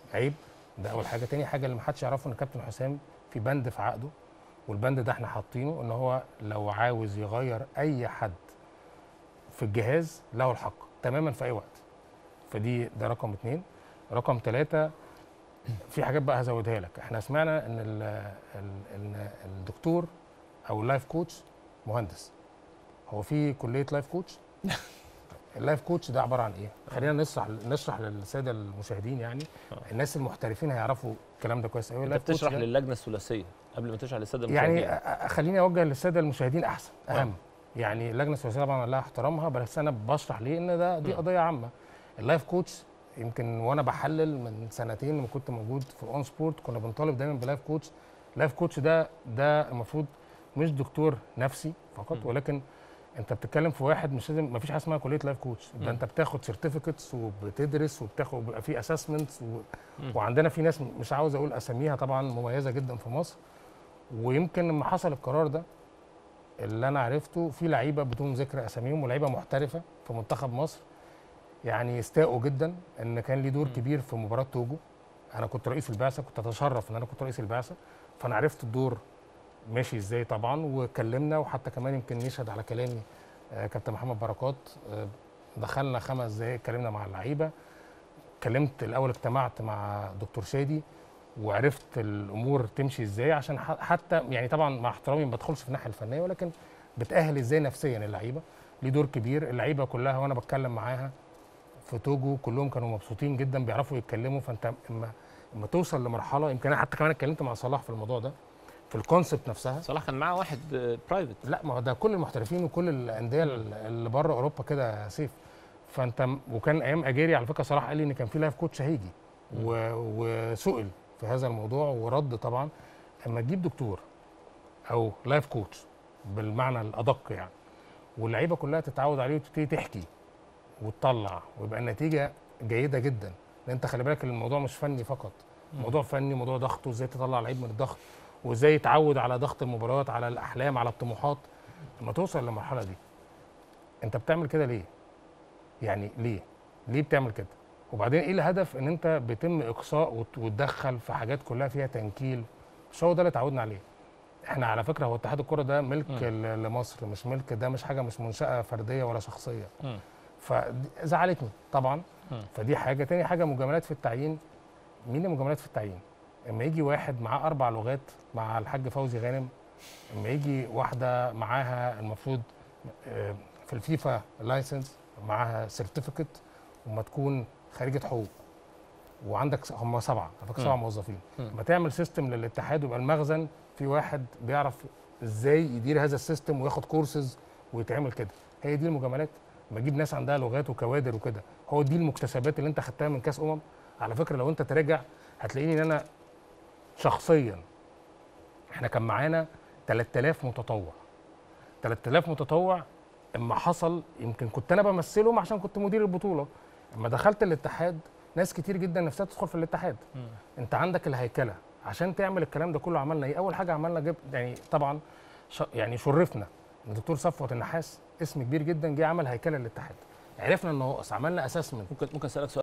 عيب ده اول حاجه تاني حاجه اللي محدش يعرفه ان كابتن حسام في بند في عقده والبند ده احنا حاطينه ان هو لو عاوز يغير اي حد في الجهاز له الحق تماما في اي وقت فدي ده رقم اتنين رقم ثلاثة في حاجات بقى هزودها لك احنا سمعنا ان ال ال ال الدكتور او اللايف كوتش مهندس هو في كليه لايف كوتش اللايف كوتش ده عباره عن ايه خلينا نشرح نشرح للساده المشاهدين يعني الناس المحترفين هيعرفوا الكلام ده كويس قوي انت بتشرح للجنه الثلاثيه قبل ما تشرح للساده يعني المشاهدين أ- خليني اوجه للساده المشاهدين احسن اهم يعني اللجنه الثلاثيه طبعا لها احترامها بس انا بشرح ليه ان ده دي م. قضيه عامه اللايف كوتش يمكن وانا بحلل من سنتين لما كنت موجود في الاون سبورت كنا بنطالب دايما بلايف كوتش اللايف كوتش ده ده المفروض مش دكتور نفسي فقط م. ولكن انت بتتكلم في واحد مش لازم ما فيش حاجه اسمها كليه لايف كوتش م. ده انت بتاخد سيرتيفيكتس وبتدرس وبتاخد بيبقى في اسسمنتس و... م. وعندنا في ناس مش عاوز اقول اساميها طبعا مميزه جدا في مصر ويمكن لما حصل القرار ده اللي انا عرفته في لعيبه بدون ذكر اساميهم ولعيبه محترفه في منتخب مصر يعني يستاءوا جدا ان كان لي دور م. كبير في مباراه توجو انا كنت رئيس البعثه كنت اتشرف ان انا كنت رئيس البعثه فانا عرفت الدور ماشي ازاي طبعا وكلمنا وحتى كمان يمكن نشهد على كلامي آه، كابتن محمد بركات آه، دخلنا خمس دقايق اتكلمنا مع اللعيبه كلمت الاول اجتمعت مع دكتور شادي وعرفت الامور تمشي ازاي عشان ح- حتى يعني طبعا مع احترامي ما بدخلش في الناحيه الفنيه ولكن بتاهل ازاي نفسيا اللعيبه ليه دور كبير اللعيبه كلها وانا بتكلم معاها في توجو كلهم كانوا مبسوطين جدا بيعرفوا يتكلموا فانت اما اما توصل لمرحله يمكن انا حتى كمان اتكلمت مع صلاح في الموضوع ده في الكونسبت نفسها صلاح كان معاه واحد برايفت لا ما هو ده كل المحترفين وكل الانديه اللي بره اوروبا كده سيف فانت م- وكان ايام اجيري على فكره صلاح قال لي ان كان في لايف كوتش هيجي و- وسئل في هذا الموضوع ورد طبعا اما تجيب دكتور او لايف كوتش بالمعنى الادق يعني واللعيبه كلها تتعود عليه وتبتدي تحكي وتطلع ويبقى النتيجه جيده جدا لان انت خلي بالك الموضوع مش فني فقط موضوع فني موضوع ضغط وازاي تطلع لعيب من الضغط وازاي يتعود على ضغط المباريات على الاحلام على الطموحات لما توصل للمرحله دي انت بتعمل كده ليه يعني ليه ليه بتعمل كده وبعدين ايه الهدف ان انت بيتم اقصاء وت- وتدخل في حاجات كلها فيها تنكيل مش هو ده اللي اتعودنا عليه احنا على فكره هو اتحاد الكره ده ملك مم. ل- لمصر مش ملك ده مش حاجه مش منشاه فرديه ولا شخصيه مم. فزعلتني طبعا مم. فدي حاجه تاني حاجه مجاملات في التعيين مين المجاملات في التعيين اما يجي واحد معاه اربع لغات مع الحاج فوزي غانم اما يجي واحده معاها المفروض آه، في الفيفا لايسنس معاها سيرتيفيكت وما تكون خريجه حقوق وعندك س- هم سبعه على فكره مم. سبعه موظفين مم. ما تعمل سيستم للاتحاد ويبقى المخزن في واحد بيعرف ازاي يدير هذا السيستم وياخد كورسز ويتعمل كده هي دي المجاملات بجيب ناس عندها لغات وكوادر وكده هو دي المكتسبات اللي انت خدتها من كاس امم على فكره لو انت تراجع هتلاقيني ان انا شخصيا احنا كان معانا 3000 متطوع 3000 متطوع اما حصل يمكن كنت انا بمثلهم عشان كنت مدير البطوله اما دخلت الاتحاد ناس كتير جدا نفسها تدخل في الاتحاد مم. انت عندك الهيكله عشان تعمل الكلام ده كله عملنا ايه اول حاجه عملنا جب يعني طبعا ش... يعني شرفنا ان الدكتور صفوت النحاس اسم كبير جدا جه عمل هيكله للاتحاد عرفنا ان هو عملنا اسسمنت ممكن ممكن اسالك سؤال